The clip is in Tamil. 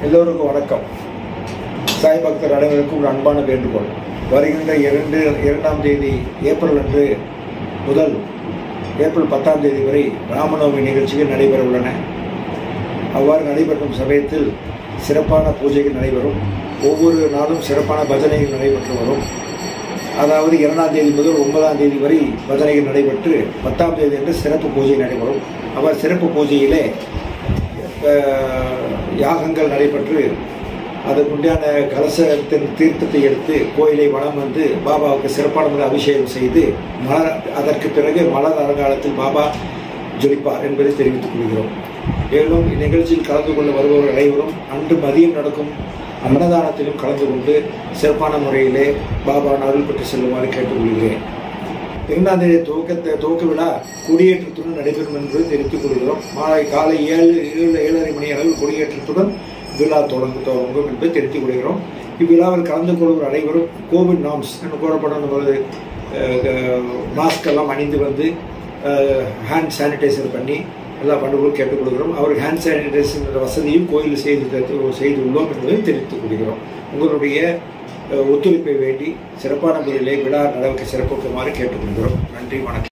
எல்லோருக்கும் வணக்கம் சாய் பக்தர் அனைவருக்கும் ஒரு அன்பான வேண்டுகோள் வருகின்ற இரண்டு இரண்டாம் தேதி ஏப்ரல் அன்று முதல் ஏப்ரல் பத்தாம் தேதி வரை ராமநவமி நிகழ்ச்சிகள் நடைபெற உள்ளன அவ்வாறு நடைபெறும் சமயத்தில் சிறப்பான பூஜைகள் நடைபெறும் ஒவ்வொரு நாளும் சிறப்பான பஜனைகள் நடைபெற்று வரும் அதாவது இரண்டாம் தேதி முதல் ஒன்பதாம் தேதி வரை பஜனைகள் நடைபெற்று பத்தாம் தேதி அன்று சிறப்பு பூஜை நடைபெறும் அவர் சிறப்பு பூஜையிலே அஹ், யாகங்கள் நடைபெற்று அதுக்குண்டான கலசத்தின் தீர்த்தத்தை எடுத்து கோயிலை வனம் வந்து பாபாவுக்கு சிறப்பான முறையில் அபிஷேகம் செய்து மலர் அதற்கு பிறகு மலர் அலங்காரத்தில் பாபா ஜொலிப்பார் என்பதை தெரிவித்துக் கொள்கிறோம் மேலும் இந்நிகழ்ச்சியில் கலந்து கொள்ள வருபவர்கள் அனைவரும் அன்று மதியம் நடக்கும் அன்னதானத்திலும் கலந்து கொண்டு சிறப்பான முறையிலே பாபா அருள் பெற்று செல்லுமாறு கேட்டுக்கொள்கிறேன் இரண்டாம் தேதி துவக்கத்தை துவக்க விழா கொடியேற்றத்துடன் நடைபெறும் என்பதை தெரிவித்துக் கொள்கிறோம் மாலை காலை ஏழு ஏழு ஏழரை மணி அளவில் கொடியேற்றத்துடன் விழா தொடங்கு தொடங்கும் என்பதை தெரிவித்துக் கொள்கிறோம் இவ்விழாவில் கலந்து கொள்கிற அனைவரும் கோவிட் நாம்ஸ் என்று கூறப்படும் நமது மாஸ்க் எல்லாம் அணிந்து வந்து ஹேண்ட் சானிடைசர் பண்ணி எல்லா பண்டுகளும் கேட்டுக்கொள்கிறோம் அவருக்கு ஹேண்ட் சானிடைசர் வசதியும் கோயிலில் செய்து செய்துள்ளோம் என்பதை தெரிவித்துக் கொள்கிறோம் உங்களுடைய அஹ், ஒத்துழைப்பை வேண்டி சிறப்பான முறையிலே விழா நடவடிக்கை சிறப்புக்குமாறு கேட்டுக்கொள்கிறோம் நன்றி வணக்கம்